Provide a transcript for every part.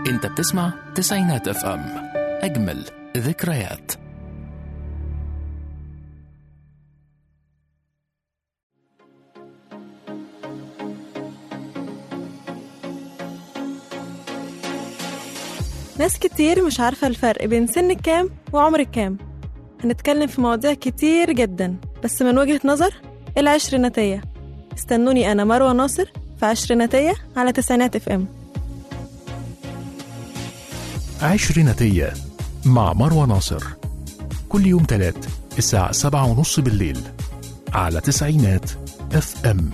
انت بتسمع تسعينات اف ام اجمل ذكريات ناس كتير مش عارفة الفرق بين سن كام وعمر كام هنتكلم في مواضيع كتير جدا بس من وجهة نظر العشريناتية استنوني أنا مروة ناصر في عشريناتية على تسعينات اف ام عشريناتية مع مروة ناصر كل يوم تلات الساعة سبعة ونص بالليل على تسعينات اف ام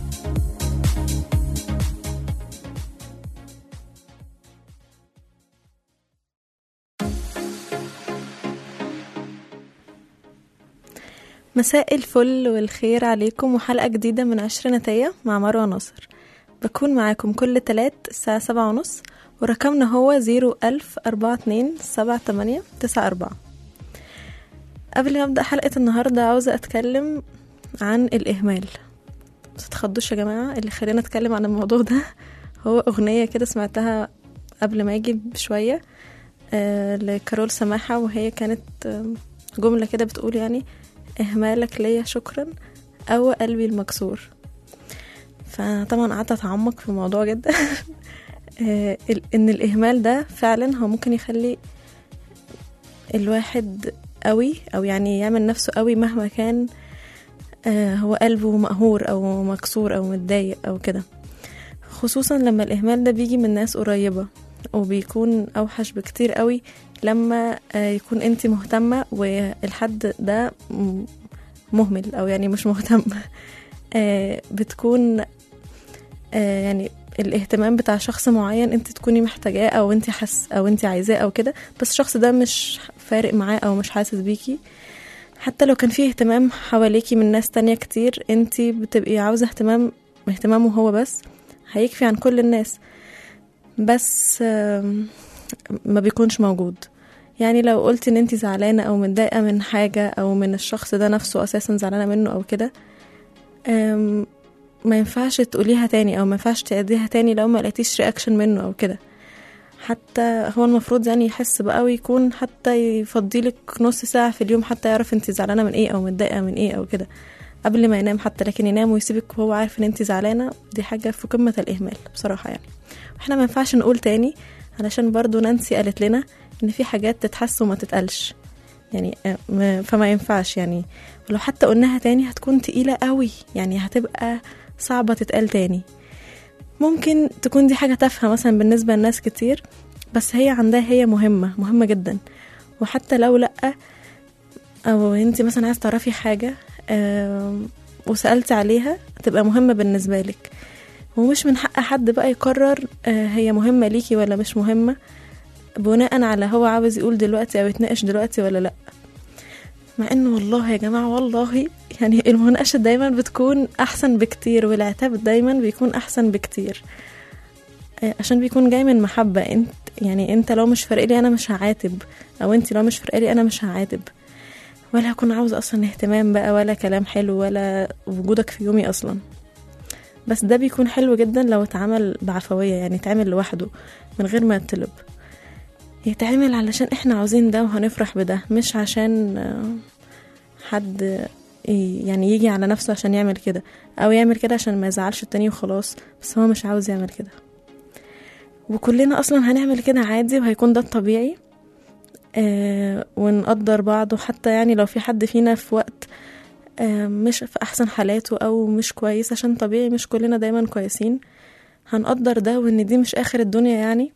مساء الفل والخير عليكم وحلقة جديدة من عشريناتية مع مروة ناصر بكون معاكم كل تلات الساعة سبعة ونص ورقمنا هو زيرو ألف أربعة اتنين سبعة تمانية تسعة أربعة قبل ما أبدأ حلقة النهاردة عاوزة أتكلم عن الإهمال متتخضوش يا جماعة اللي خلينا أتكلم عن الموضوع ده هو أغنية كده سمعتها قبل ما أجي بشوية آه لكارول سماحة وهي كانت آه جملة كده بتقول يعني إهمالك ليا شكرا أو قلبي المكسور فطبعا قعدت أتعمق في الموضوع جدا آه، ال- إن الإهمال ده فعلا هو ممكن يخلي الواحد قوي أو يعني يعمل نفسه قوي مهما كان آه، هو قلبه مقهور أو مكسور أو متضايق أو كده خصوصا لما الإهمال ده بيجي من ناس قريبة وبيكون أوحش بكتير قوي لما آه، يكون انت مهتمة والحد ده م- مهمل او يعني مش مهتم آه، بتكون آه، يعني الاهتمام بتاع شخص معين انت تكوني محتاجاه او انت حس او انت عايزاه او كده بس الشخص ده مش فارق معاه او مش حاسس بيكي حتى لو كان فيه اهتمام حواليكي من ناس تانية كتير انت بتبقي عاوزة اهتمام اهتمامه هو بس هيكفي عن كل الناس بس آم، ما بيكونش موجود يعني لو قلت ان انت زعلانه او متضايقه من حاجه او من الشخص ده نفسه اساسا زعلانه منه او كده أم، ما ينفعش تقوليها تاني او ما ينفعش تعيديها تاني لو ما لقيتيش رياكشن منه او كده حتى هو المفروض يعني يحس بقى ويكون حتى يفضيلك نص ساعة في اليوم حتى يعرف انت زعلانة من ايه او متضايقة من ايه او كده قبل ما ينام حتى لكن ينام ويسيبك وهو عارف ان انت زعلانة دي حاجة في قمة الإهمال بصراحة يعني واحنا ما ينفعش نقول تاني علشان برضو نانسي قالت لنا ان في حاجات تتحس وما تتقالش يعني آه، ما- فما ينفعش يعني ولو حتى قلناها تاني هتكون تقيلة قوي يعني هتبقى صعبة تتقال تاني ممكن تكون دي حاجة تافهة مثلا بالنسبة لناس كتير بس هي عندها هي مهمة مهمة جدا وحتى لو لأ أو انت مثلا عايز تعرفي حاجة آم، وسألت عليها تبقى مهمة بالنسبة لك ومش من حق حد بقى يقرر آه، هي مهمة ليكي ولا مش مهمة بناء على هو عاوز يقول دلوقتي او يتناقش دلوقتي ولا لا مع انه والله يا جماعة والله يعني المناقشة دايما بتكون احسن بكتير والعتاب دايما بيكون احسن بكتير آه، عشان بيكون جاي من محبة انت يعني انت لو مش فارق لي انا مش هعاتب او انت لو مش فارق لي انا مش هعاتب ولا هكون عاوز اصلا اهتمام بقى ولا كلام حلو ولا وجودك في يومي اصلا بس ده بيكون حلو جدا لو اتعمل بعفوية يعني اتعمل لوحده من غير ما يطلب يتعمل علشان احنا عاوزين ده وهنفرح بده مش عشان آه، حد ي- يعني يجي على نفسه عشان يعمل كده او يعمل كده عشان ما يزعلش التاني وخلاص بس هو مش عاوز يعمل كده وكلنا اصلا هنعمل كده عادي وهيكون ده الطبيعي آه ونقدر بعض وحتى يعني لو في حد فينا في وقت آه مش في احسن حالاته او مش كويس عشان طبيعي مش كلنا دايما كويسين هنقدر ده وان دي مش اخر الدنيا يعني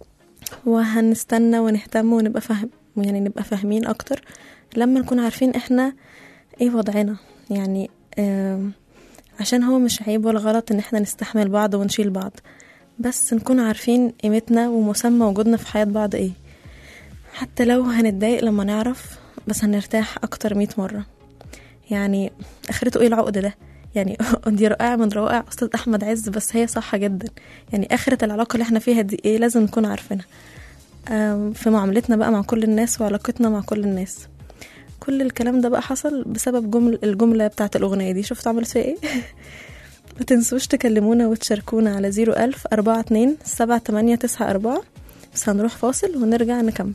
وهنستنى ونهتم ونبقى فاهم يعني نبقى فاهمين اكتر لما نكون عارفين احنا ايه وضعنا يعني آم، عشان هو مش عيب ولا غلط ان احنا نستحمل بعض ونشيل بعض بس نكون عارفين قيمتنا ومسمى وجودنا في حياة بعض ايه حتى لو هنتضايق لما نعرف بس هنرتاح اكتر مية مرة يعني اخرته ايه العقد ده يعني دي رائعة من روائع أستاذ أحمد عز بس هي صح جدا يعني آخرة العلاقة اللي احنا فيها دي ايه لازم نكون عارفينها آم، في معاملتنا بقى مع كل الناس وعلاقتنا مع كل الناس كل الكلام ده بقى حصل بسبب جمل الجملة بتاعت الأغنية دي شفت عملت فيها ايه ما تنسوش تكلمونا وتشاركونا على زيرو ألف أربعة اتنين سبعة تمانية تسعة أربعة بس هنروح فاصل ونرجع نكمل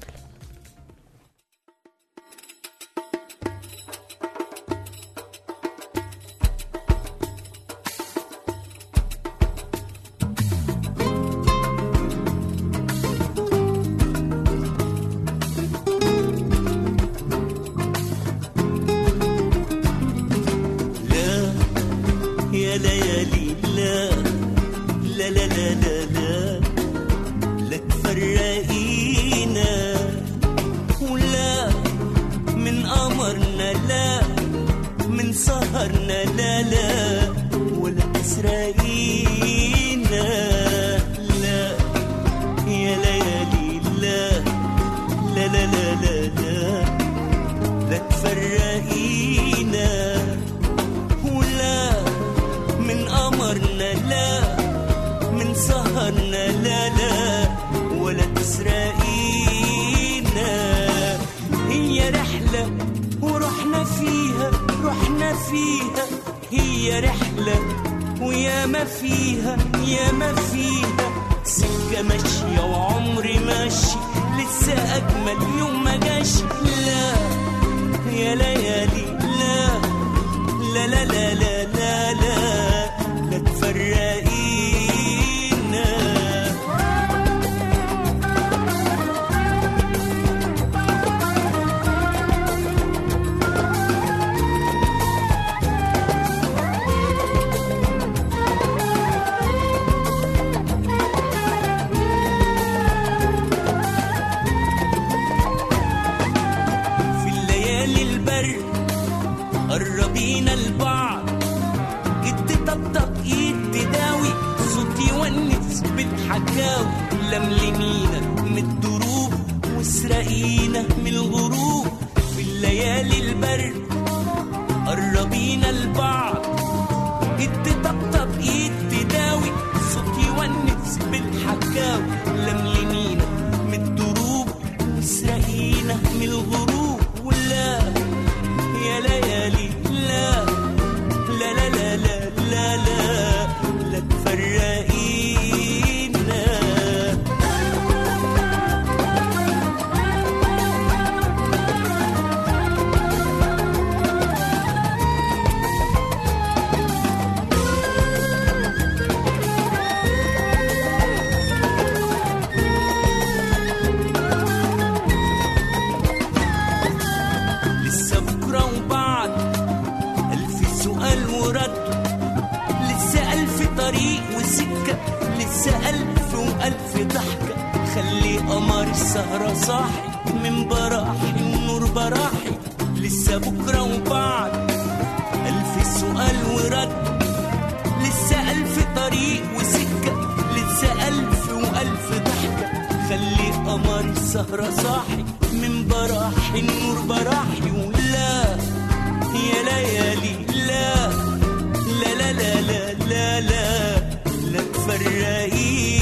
لا يا ليالي لا لا لا لا لا لا لا تفرقينا ولا من قمرنا لا من سهرنا لا لا ولا تسرقينا لا يا ليالي لا لا لا لا لا لا لا تفرقينا ولا من قمرنا لا من سهرنا لا لا ولا تسرقينا هي رحلة ورحنا فيها رحنا فيها هي رحلة ويا ما فيها يا ما فيها سكة ماشية وعمري ماشي لسه أجمل يوم ما جاش لا يا ليالي لا لا لا لا لا لا لا لا تفرقينا في الليالي البرد قربينا لبعض ايد تطبطب ايد تداوي صوت يونس بالحكاوي لملمينا من الدروب واسرقينا من الغروب في الليالي البرد قربينا لبعض ايد تطبطب ايد تداوي صوت يونس بالحكاوي لملمينا من الدروب واسرقينا من الغروب ولا يا ليالي لا لا لا لا لا لا لا لا تفرقينا لسه بكرة وبعد ألف سؤال ورد لسه ألف طريق وسكة لسه ألف وألف ضحكة خلي قمر السهرة صاحي من براحي النور براحي لسه بكرة وبعد ألف سؤال ورد لسه ألف طريق وسكة لسه ألف وألف ضحكة خلي قمر السهرة صاحي من براحي النور براحي ولا يا ليالي لا لا لا لا لا لا لا لا تفرقينا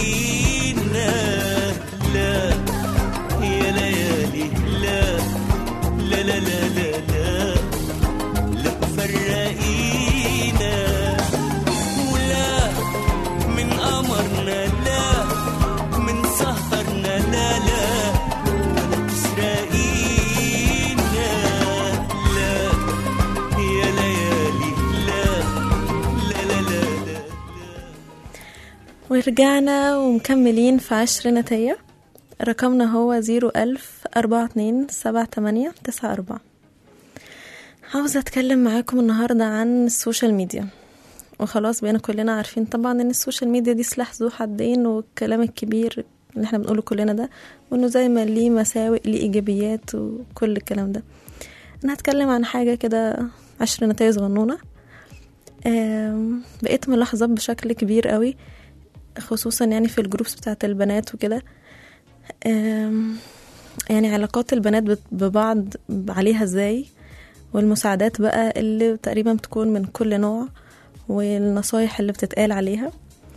لا يا ليالي لا لا لا لا لا لا لا تفرقينا ولا من قمرنا لا من سهرنا لا لا ولا تسرقينا لا يا ليالي لا لا لا لا لا ورجعنا ومكملين في عشر نتية رقمنا هو زيرو ألف أربعة اتنين سبعة تمانية تسعة أربعة عاوزة أتكلم معاكم النهاردة عن السوشيال ميديا وخلاص بقينا كلنا عارفين طبعا ان السوشيال ميديا دي سلاح ذو حدين والكلام الكبير اللي احنا بنقوله كلنا ده وانه زي ما ليه مساوئ ليه ايجابيات وكل الكلام ده انا هتكلم عن حاجة كده عشر نتائج صغنونة آم، بقيت ملاحظة بشكل كبير قوي خصوصا يعني في الجروبس بتاعت البنات وكده آم، يعني علاقات البنات بت- ببعض عليها ازاي والمساعدات بقى اللي تقريبا بتكون من كل نوع والنصايح اللي بتتقال عليها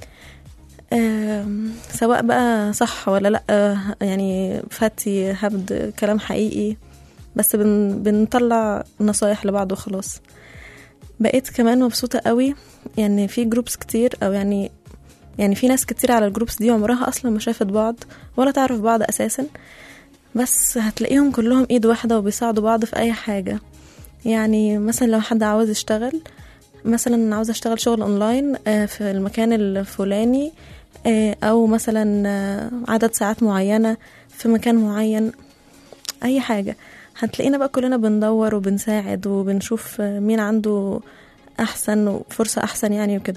آم، سواء بقى صح ولا لا يعني فتي هبد كلام حقيقي بس بن بنطلع نصايح لبعض وخلاص بقيت كمان مبسوطة قوي يعني في جروبس كتير او يعني يعني في ناس كتير على الجروبس دي عمرها اصلا ما شافت بعض ولا تعرف بعض اساسا بس هتلاقيهم كلهم ايد واحدة وبيساعدوا بعض في اي حاجة يعني مثلا لو حد عاوز يشتغل مثلا عاوز اشتغل شغل اونلاين آه، في المكان الفلاني آه، او مثلا آه، عدد ساعات معينة في مكان معين اي حاجة هتلاقينا بقى كلنا بندور وبنساعد وبنشوف آه، مين عنده احسن وفرصة احسن يعني وكده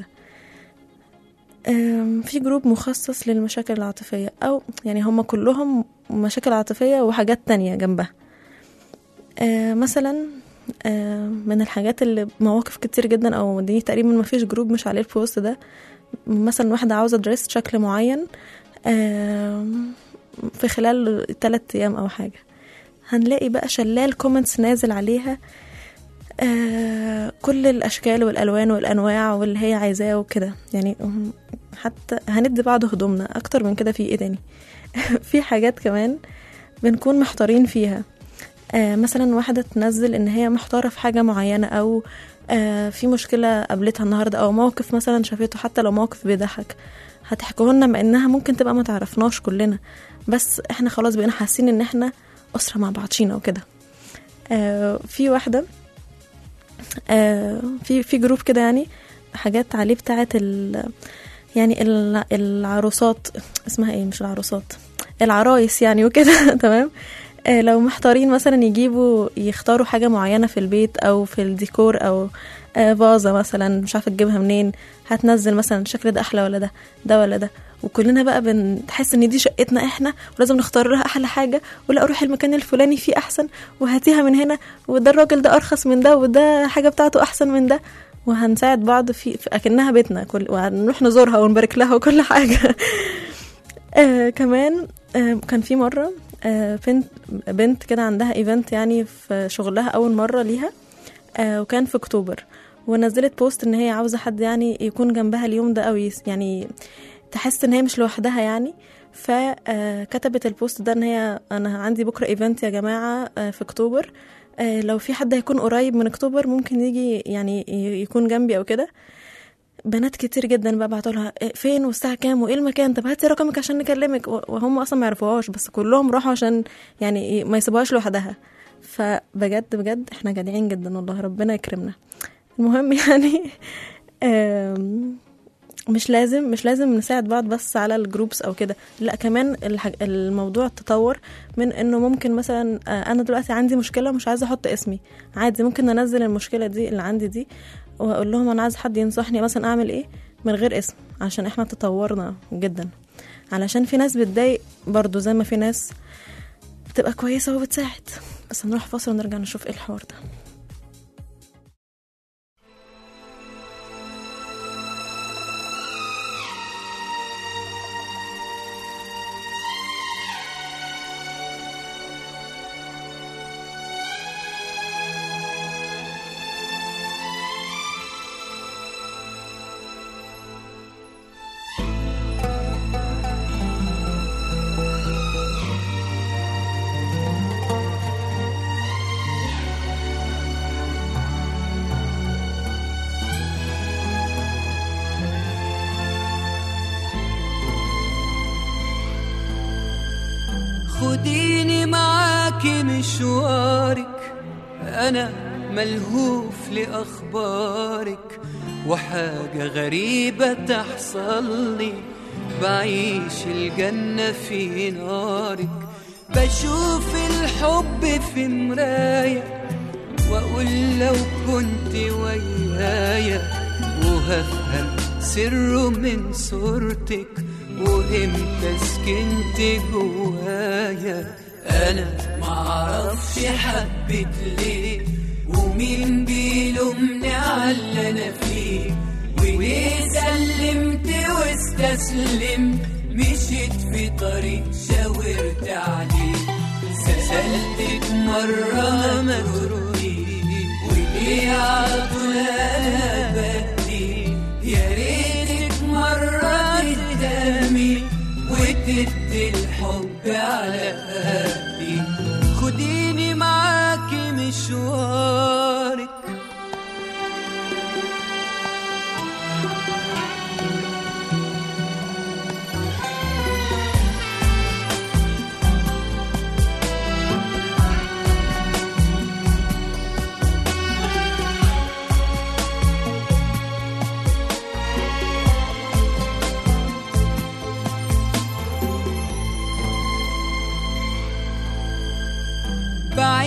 آم، في جروب مخصص للمشاكل العاطفية أو يعني هم كلهم مشاكل عاطفية وحاجات تانية جنبها آه، مثلا آه، من الحاجات اللي مواقف كتير جدا أو دي تقريبا ما فيش جروب مش عليه البوست ده مثلا واحدة عاوزة دريس شكل معين آم، في خلال تلات أيام أو حاجة هنلاقي بقى شلال كومنتس نازل عليها آه كل الاشكال والالوان والانواع واللي هي عايزاه وكده يعني هم- حتى هندي بعض هدومنا اكتر من كده في ايه تاني في حاجات كمان بنكون محتارين فيها آه مثلا واحدة تنزل ان هي محتارة في حاجة معينة او آه في مشكلة قابلتها النهاردة او موقف مثلا شافته حتى لو موقف بيضحك هتحكوه لنا مع انها ممكن تبقى ما تعرفناش كلنا بس احنا خلاص بقينا حاسين ان احنا اسرة مع بعضينا وكده آه في واحدة آه في في جروب كده يعني حاجات عليه بتاعت ال يعني ال- العروسات اسمها ايه مش العروسات العرايس يعني وكده تمام آه لو محتارين مثلا يجيبوا يختاروا حاجة معينة في البيت أو في الديكور أو آه فازة مثلا مش عارفة تجيبها منين هتنزل مثلا الشكل ده أحلى ولا ده ده ولا ده وكلنا بقى بنحس ان دي شقتنا احنا ولازم نختار لها احلى حاجه ولا اروح المكان الفلاني فيه احسن وهاتيها من هنا وده الراجل ده ارخص من ده وده حاجه بتاعته احسن من ده وهنساعد بعض في, في اكنها بيتنا كل وهنروح نزورها ونبارك لها وكل حاجه آه كمان آه كان في مره آه بنت بنت كده عندها ايفنت يعني في شغلها اول مره ليها آه وكان في اكتوبر ونزلت بوست ان هي عاوزه حد يعني يكون جنبها اليوم ده او يس- يعني تحس ان هي مش لوحدها يعني فكتبت البوست ده ان هي انا عندي بكره ايفنت يا جماعه آه، في اكتوبر آه، لو في حد هيكون قريب من اكتوبر ممكن يجي يعني ي- يكون جنبي او كده بنات كتير جدا بقى بعتوا لها إيه فين والساعه كام وايه المكان طب هاتي رقمك عشان نكلمك و- وهم اصلا ما يعرفوهاش بس كلهم راحوا عشان يعني ما يسيبوهاش لوحدها فبجد بجد احنا جدعين جدا والله ربنا يكرمنا المهم يعني آم، مش لازم مش لازم نساعد بعض بس على الجروبس او كده لا كمان الحاج... الموضوع تطور من انه ممكن مثلا آه، انا دلوقتي عندي مشكله مش عايزه احط اسمي عادي ممكن انزل المشكله دي اللي عندي دي واقول لهم انا عايز حد ينصحني مثلا اعمل ايه من غير اسم عشان احنا تطورنا جدا علشان في ناس بتضايق برضو زي ما في ناس بتبقى كويسه وبتساعد بس هنروح فاصل ونرجع نشوف ايه الحوار ده خديني معاكي مشوارك أنا ملهوف لأخبارك وحاجة غريبة تحصل لي بعيش الجنة في نارك بشوف الحب في مراية وأقول لو كنت ويايا وهفهم سره من صورتك وامتى سكنت جوايا انا معرفش حبيت ليه ومين بيلومني على اللي انا فيه وليه سلمت واستسلمت مشيت في طريق شاورت عليه سألتك مرة ما تردي وليه على طول انا بدي يا ريتك مرة تهتمي وتدي الحب على قدي خديني معاكي مشوارك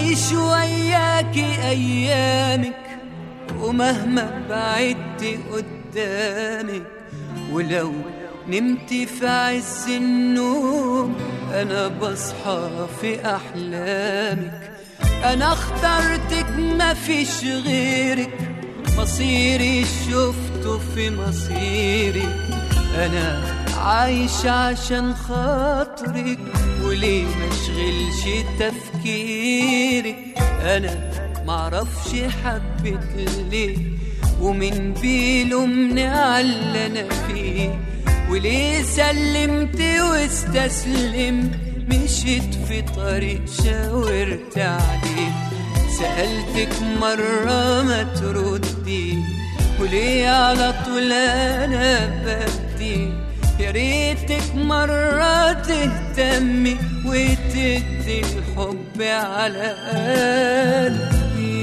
أعيش وياكي أيامك ومهما بعدت قدامك ولو نمت في عز النوم أنا بصحى في أحلامك أنا اخترتك ما فيش غيرك مصيري شفته في مصيرك أنا عايش عشان خاطرك وليه مشغلش تفكيرك أنا معرفش حبيت ليه ومن بيلومني على اللي أنا فيه وليه سلمت واستسلمت مشيت في طريق شاورت عليه سألتك مرة ما تردي وليه على طول أنا بدي يا ريتك مرة تهتمي وتدي الحب على قلبي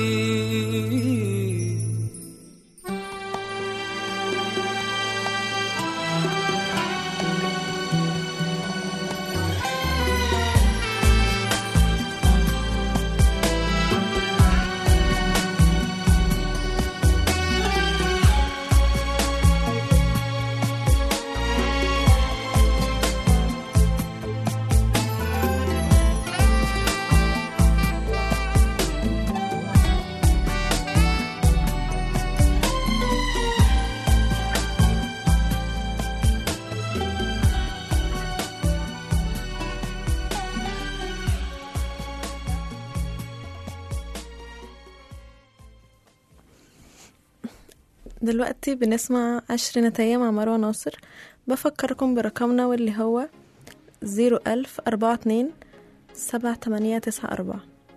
دلوقتي بنسمع عشر نتاية مع مروة ناصر بفكركم برقمنا واللي هو زيرو ألف أربعة اتنين سبعة تمانية تسعة أربعة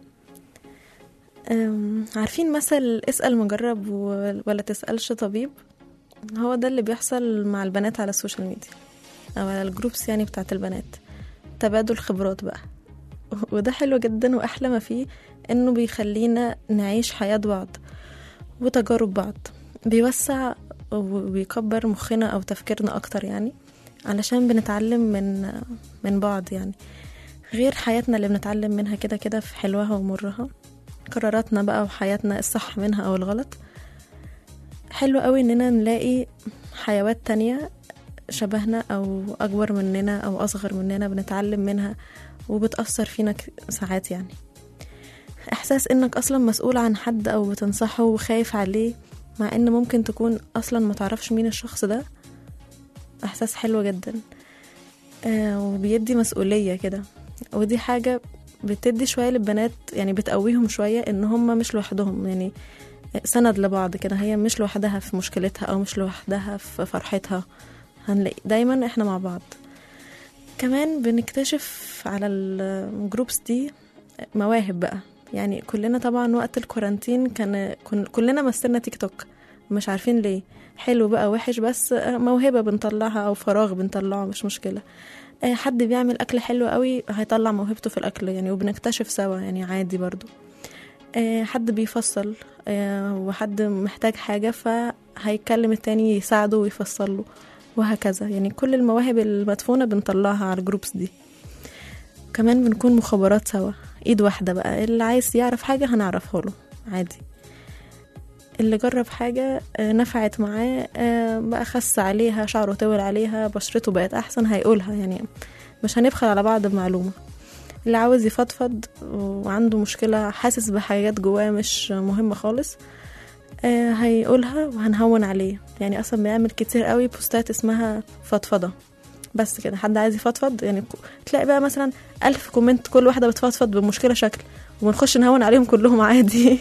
أم، عارفين مثل اسأل مجرب و- ولا تسألش طبيب هو ده اللي بيحصل مع البنات على السوشيال ميديا أو على الجروبس يعني بتاعت البنات تبادل خبرات بقى وده حلو جدا وأحلى ما فيه إنه بيخلينا نعيش حياة بعض وتجارب بعض بيوسع وبيكبر مخنا أو تفكيرنا أكتر يعني علشان بنتعلم من من بعض يعني غير حياتنا اللي بنتعلم منها كده كده في حلوها ومرها قراراتنا بقى وحياتنا الصح منها أو الغلط حلو قوي إننا نلاقي حيوات تانية شبهنا أو أكبر مننا أو أصغر مننا بنتعلم منها وبتأثر فينا ك- ساعات يعني إحساس إنك أصلا مسؤول عن حد أو بتنصحه وخايف عليه مع إن ممكن تكون أصلا ما تعرفش مين الشخص ده إحساس حلو جدا آه وبيدي مسؤولية كده ودي حاجة بتدي شوية للبنات يعني بتقويهم شوية إن هم مش لوحدهم يعني سند لبعض كده هي مش لوحدها في مشكلتها أو مش لوحدها في فرحتها هنلاقي دايما إحنا مع بعض كمان بنكتشف على الجروبس دي مواهب بقى يعني كلنا طبعا وقت الكورانتين كان كن- كلنا مثلنا تيك توك مش عارفين ليه حلو بقى وحش بس موهبة بنطلعها أو فراغ بنطلعه مش مشكلة آه، حد بيعمل أكل حلو قوي هيطلع موهبته في الأكل يعني وبنكتشف سوا يعني عادي برضو آه، حد بيفصل آه، وحد محتاج حاجة فهيكلم التاني يساعده ويفصل له وهكذا يعني كل المواهب المدفونة بنطلعها على الجروبس دي كمان بنكون مخابرات سوا ايد واحدة بقى اللي عايز يعرف حاجة هنعرفها له عادي اللي جرب حاجة آه، نفعت معاه آه، بقى خس عليها شعره طول عليها بشرته بقت أحسن هيقولها يعني مش هنبخل على بعض بمعلومة اللي عاوز يفضفض وعنده مشكلة حاسس بحاجات جواه مش مهمة خالص آه، هيقولها وهنهون عليه يعني أصلا بيعمل كتير قوي بوستات اسمها فضفضة بس كده حد عايز يفضفض يعني ك- تلاقي بقى مثلا ألف كومنت كل واحدة بتفضفض بمشكلة شكل ونخش نهون عليهم كلهم عادي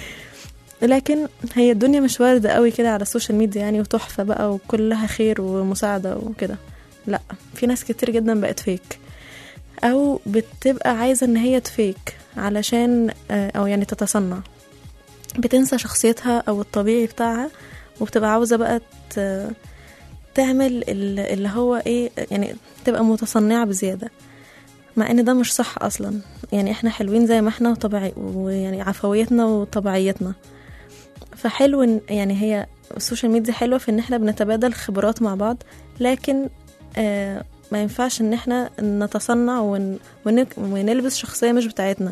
لكن هي الدنيا مش واردة قوي كده على السوشيال ميديا يعني وتحفة بقى وكلها خير ومساعدة وكده لا في ناس كتير جدا بقت فيك او بتبقى عايزة ان هي تفيك علشان آه، او يعني تتصنع بتنسى شخصيتها او الطبيعي بتاعها وبتبقى عاوزة بقى ت- تعمل ال- اللي هو ايه يعني تبقى متصنعة بزيادة مع ان ده مش صح اصلا يعني احنا حلوين زي ما احنا وطبيعي ويعني عفويتنا وطبيعيتنا فحلو ان يعني هي السوشيال ميديا حلوه في ان احنا بنتبادل خبرات مع بعض لكن آه ما ينفعش ان احنا نتصنع ون ون ونلبس شخصيه مش بتاعتنا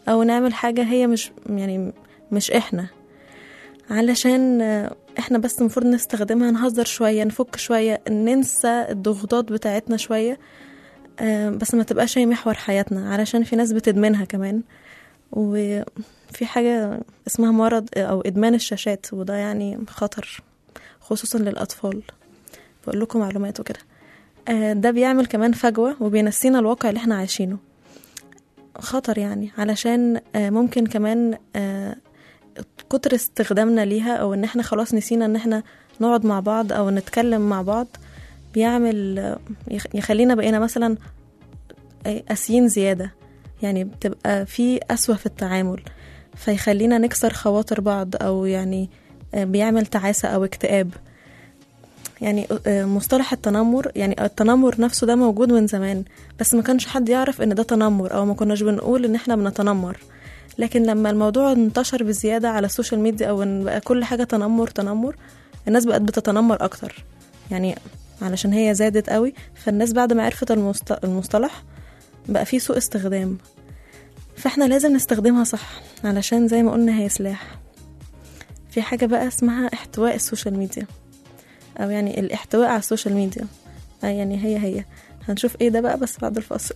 او نعمل حاجة هي مش يعني مش احنا علشان آه، احنا بس المفروض نستخدمها نهزر شوية نفك شوية ننسى الضغوطات بتاعتنا شوية آه، بس ما تبقاش هي محور حياتنا علشان في ناس بتدمنها كمان وفي حاجة اسمها مرض أو إدمان الشاشات وده يعني خطر خصوصا للأطفال بقول لكم معلومات وكده آه، ده بيعمل كمان فجوة وبينسينا الواقع اللي احنا عايشينه خطر يعني علشان آه، ممكن كمان آه، كتر استخدامنا ليها او ان احنا خلاص نسينا ان احنا نقعد مع بعض او نتكلم مع بعض بيعمل آه، يخ- يخلينا بقينا مثلا آه، قاسيين زيادة يعني بتبقى في قسوة في التعامل فيخلينا نكسر خواطر بعض او يعني آه، بيعمل تعاسة او اكتئاب يعني آه، مصطلح التنمر يعني التنمر نفسه ده موجود من زمان بس ما كانش حد يعرف ان ده تنمر او ما كناش بنقول ان احنا بنتنمر لكن لما الموضوع انتشر بزيادة على السوشيال ميديا او ان بقى كل حاجة تنمر تنمر الناس بقت بتتنمر اكتر يعني علشان هي زادت قوي فالناس بعد ما عرفت المست- المصطلح بقى فيه سوء استخدام فاحنا لازم نستخدمها صح علشان زي ما قلنا هي سلاح في حاجة بقى اسمها احتواء السوشيال ميديا او يعني الاحتواء على السوشيال ميديا آه يعني هي هي هنشوف ايه ده بقى بس بعد الفاصل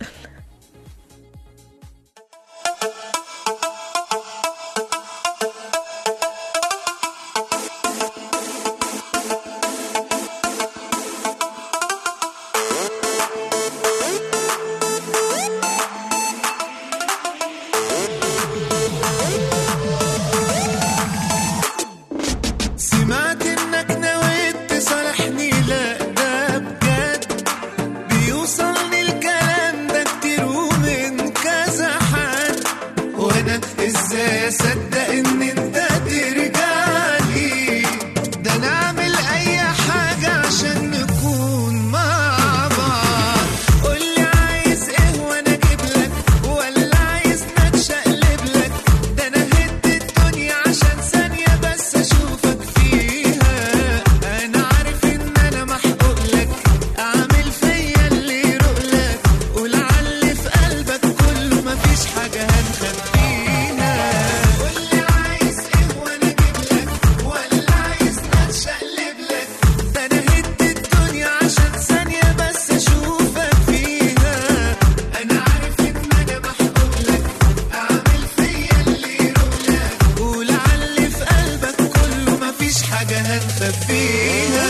سمعت انك نويت تصالحني لا ده بجد بيوصلني الكلام ده كتير ومن كذا حد وانا ازاي اصدق ان انت ترجع لي ده نعمل اي حاجة عشان نكون مع بعض قولي عايز ايه وانا اجيب لك ولا عايز نتشقلب لك ده انا هد الدنيا عشان ثانية بس اشوفك فيها انا عارف ان انا محقوق لك اعمل فيا اللي يروق لك ولعل في قلبك كله مفيش حاجة هنخبيها قولي عايز ايه وانا اجيب لك ولا عايز نتشقلب لك ده انا هد الدنيا عشان ثانية بس اشوفك فيها انا عارف ان انا محقوق لك اعمل فيا اللي يروق لك ولعل في قلبك كله مفيش حاجة هنخبيها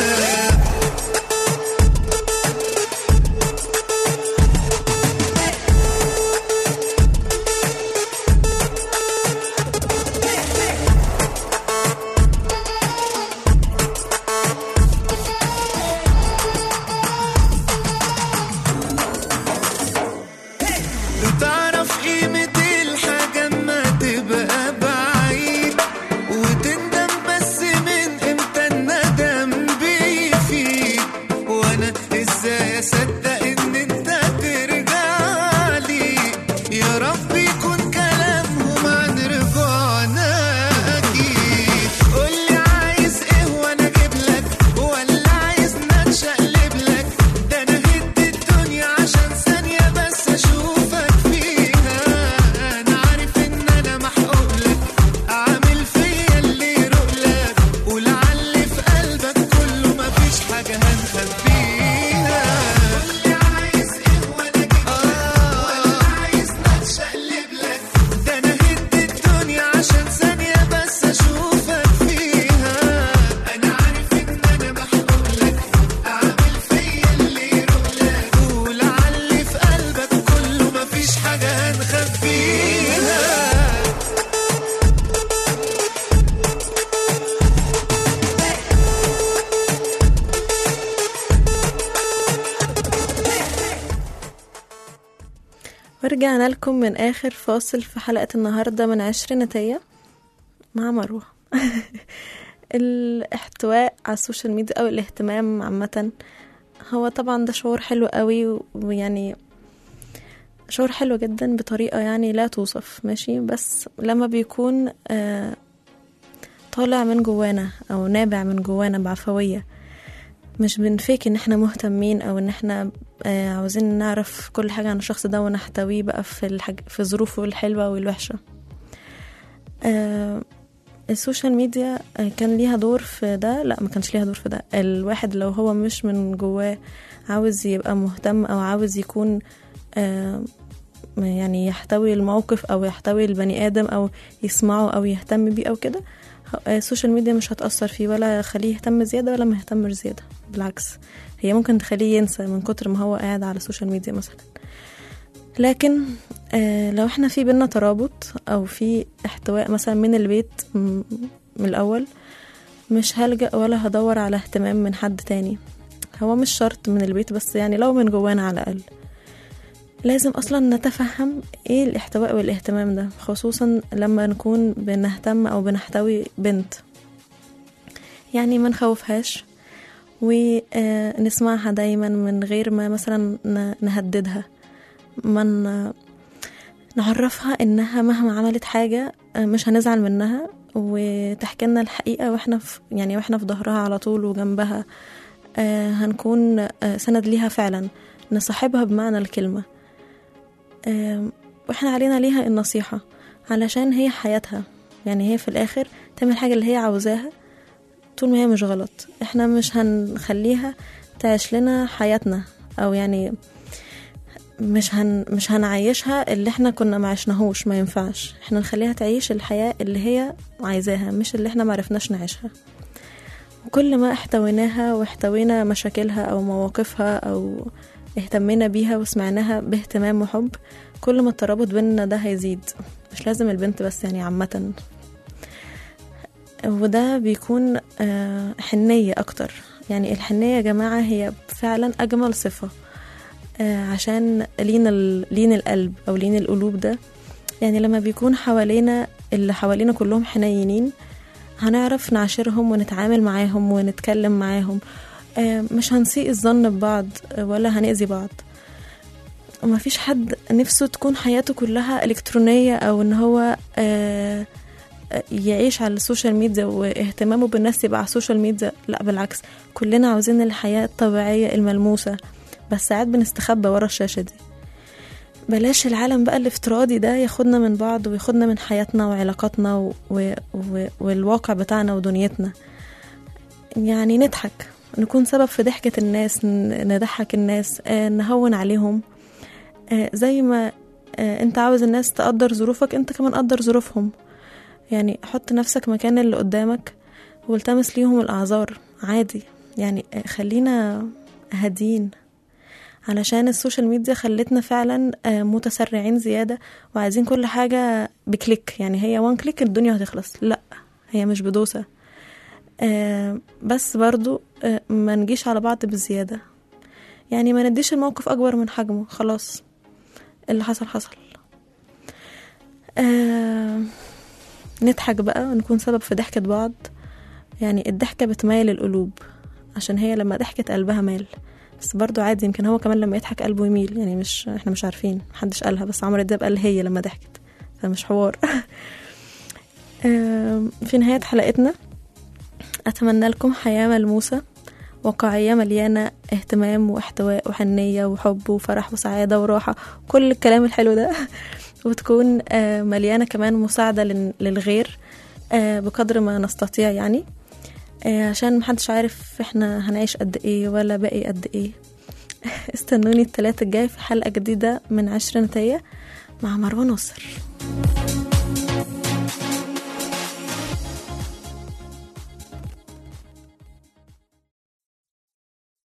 تعرف قيمة الحاجة اما تبقى بعيد وتندم بس من امتى الندم بيفيد وانا ازاي اصدق ان انت ترجع لي يا رب يكون كلامهم عن رجوعنا اكيد قولي عايز ايه وانا اجيب لك ولا عايز نتشقلب لك ده انا هد الدنيا عشان ثانية بس اشوفك فيها انا عارف ان انا محقوق لك اعمل فيا اللي يروق لك ولعل في قلبك كله مفيش حاجة هنخبيها قولي عايز ايه وانا اجيب لك ولا عايز نتشقلب لك ده انا هد الدنيا عشان ثانية بس اشوفك فيها انا عارف ان انا محقوق لك اعمل فيا اللي يروق لك ولعل في قلبك كله مفيش حاجة هنخبيها ورجعنا لكم من آخر فاصل في حلقة النهاردة من عشريناتية مع مروة الاحتواء على السوشيال ميديا أو الاهتمام عامة هو طبعا ده شعور حلو قوي ويعني شعور حلو جدا بطريقة يعني لا توصف ماشي بس لما بيكون آه طالع من جوانا أو نابع من جوانا بعفوية مش بنفيك ان احنا مهتمين او ان احنا آه، عاوزين نعرف كل حاجة عن الشخص ده ونحتويه بقى في الحاج... في ظروفه الحلوة والوحشة آه، السوشيال ميديا آه، كان ليها دور في ده لا ما كانش ليها دور في ده الواحد لو هو مش من جواه عاوز يبقى مهتم او عاوز يكون آه، يعني يحتوي الموقف او يحتوي البني ادم او يسمعه او يهتم بيه او كده آه، السوشيال ميديا مش هتأثر فيه ولا يخليه يهتم زيادة ولا ما يهتمش زيادة بالعكس هي ممكن تخليه ينسى من كتر ما هو قاعد على السوشيال ميديا مثلا لكن آه لو احنا في بينا ترابط او في احتواء مثلا من البيت م- من الاول مش هلجأ ولا هدور على اهتمام من حد تاني هو مش شرط من البيت بس يعني لو من جوانا على الاقل لازم اصلا نتفهم ايه الاحتواء والاهتمام ده خصوصا لما نكون بنهتم او بنحتوي بنت يعني ما نخوفهاش ونسمعها دايما من غير ما مثلا ن- نهددها ما ن- نعرفها انها مهما عملت حاجة آه، مش هنزعل منها وتحكي لنا الحقيقة واحنا في يعني واحنا في ظهرها على طول وجنبها آه، هنكون آه، سند ليها فعلا نصاحبها بمعنى الكلمة آم، واحنا علينا ليها النصيحة علشان هي حياتها يعني هي في الآخر تعمل حاجة اللي هي عاوزاها طول ما هي مش غلط احنا مش هنخليها تعيش لنا حياتنا او يعني مش هن مش هنعيشها اللي احنا كنا ما عشناهوش ما ينفعش احنا نخليها تعيش الحياة اللي هي عايزاها مش اللي احنا معرفناش نعيشها وكل ما احتويناها واحتوينا مشاكلها او مواقفها او اهتمينا بيها وسمعناها باهتمام وحب كل ما الترابط بيننا ده هيزيد مش لازم البنت بس يعني عامة وده بيكون آه، حنية أكتر يعني الحنية يا جماعة هي فعلا أجمل صفة آه، عشان لين, ال... لين القلب أو لين القلوب ده يعني لما بيكون حوالينا اللي حوالينا كلهم حنينين هنعرف نعاشرهم ونتعامل معاهم ونتكلم معاهم آه، مش هنسيء الظن ببعض آه، ولا هنأذي بعض وما فيش حد نفسه تكون حياته كلها إلكترونية أو إن هو آه، آه، يعيش على السوشيال ميديا واهتمامه بالناس يبقى على السوشيال ميديا لا بالعكس كلنا عاوزين الحياة الطبيعية الملموسة بس ساعات بنستخبى ورا الشاشة دي بلاش العالم بقى الافتراضي ده ياخدنا من بعض وياخدنا من حياتنا وعلاقاتنا و... و... و... والواقع بتاعنا ودنيتنا يعني نضحك نكون سبب في ضحكة الناس ن- نضحك الناس آه، نهون عليهم آه، زي ما آه، انت عاوز الناس تقدر ظروفك انت كمان قدر ظروفهم يعني حط نفسك مكان اللي قدامك والتمس ليهم الأعذار عادي يعني آه، خلينا هادين علشان السوشيال ميديا خلتنا فعلا آه، متسرعين زيادة وعايزين كل حاجة بكليك يعني هي وان كليك الدنيا هتخلص لا هي مش بدوسة آه، بس برضو آه، ما نجيش على بعض بزيادة يعني ما نديش الموقف أكبر من حجمه خلاص اللي حصل حصل آه، نضحك بقى ونكون سبب في ضحكة بعض يعني الضحكة بتميل القلوب عشان هي لما ضحكت قلبها مال بس برضو عادي يمكن هو كمان لما يضحك قلبه يميل يعني مش احنا مش عارفين محدش قالها بس عمرو دياب قال هي لما ضحكت فمش حوار آم، في نهاية حلقتنا أتمنى لكم حياة ملموسة واقعية مليانة اهتمام واحتواء وحنية وحب وفرح وسعادة وراحة كل الكلام الحلو ده وتكون آه، مليانة كمان مساعدة لل- للغير آه، بقدر ما نستطيع يعني آه، عشان محدش عارف احنا هنعيش قد ايه ولا باقي قد ايه استنوني التلاتة الجاي في حلقة جديدة من عشر نتاية مع مروة نصر